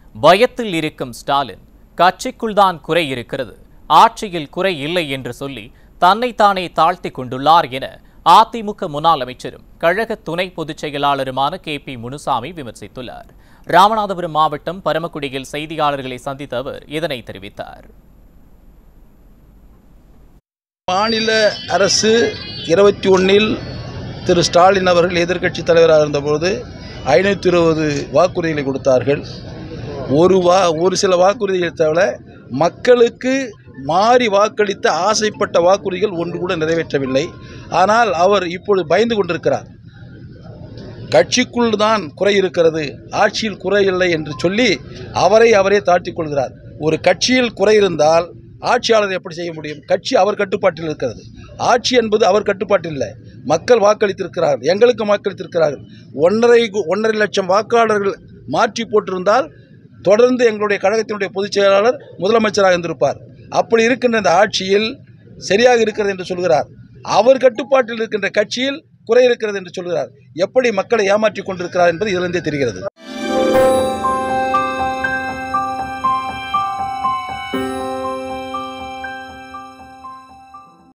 பயத்தில் இருக்கும் ஸ்டாலின் கட்சிக்குள் தான் குறை இருக்கிறது ஆட்சியில் குறை இல்லை என்று சொல்லி தன்னைத்தானே தாழ்த்தி கொண்டுள்ளார் என அதிமுக முன்னாள் அமைச்சரும் கழக துணை பொதுச் செயலாளருமான கே பி முனுசாமி விமர்சித்துள்ளார் ராமநாதபுரம் மாவட்டம் பரமக்குடியில் செய்தியாளர்களை சந்தித்த அவர் இதனை தெரிவித்தார் மாநில அரசு இருபத்தி ஒன்றில் திரு ஸ்டாலின் அவர்கள் எதிர்க்கட்சி தலைவராக இருந்தபோது ஐநூற்றி இருபது வாக்குறுதிகளை கொடுத்தார்கள் ஒரு வா ஒரு சில வாக்குறுதிகள் தவிர மக்களுக்கு மாறி வாக்களித்த ஆசைப்பட்ட வாக்குறுதிகள் ஒன்று கூட நிறைவேற்றவில்லை ஆனால் அவர் இப்பொழுது பயந்து கொண்டிருக்கிறார் கட்சிக்குள் தான் குறை இருக்கிறது ஆட்சியில் குறை இல்லை என்று சொல்லி அவரை அவரே தாழ்த்திக் கொள்கிறார் ஒரு கட்சியில் குறை இருந்தால் ஆட்சியாளர் எப்படி செய்ய முடியும் கட்சி அவர் கட்டுப்பாட்டில் இருக்கிறது ஆட்சி என்பது அவர் கட்டுப்பாட்டில் இல்லை மக்கள் வாக்களித்திருக்கிறார்கள் எங்களுக்கு வாக்களித்திருக்கிறார்கள் ஒன்றரை கு- ஒன்றரை லட்சம் வாக்காளர்கள் மாற்றி போட்டிருந்தால் தொடர்ந்து எங்களுடைய கழகத்தினுடைய பொதுச் செயலாளர் முதலமைச்சராக இருந்திருப்பார் அப்படி இருக்கின்ற இந்த ஆட்சியில் சரியாக இருக்கிறது என்று சொல்கிறார் அவர் கட்டுப்பாட்டில் இருக்கின்ற கட்சியில் குறை இருக்கிறது என்று சொல்கிறார் எப்படி மக்களை ஏமாற்றிக் கொண்டிருக்கிறார் என்பது இதிலிருந்தே தெரிகிறது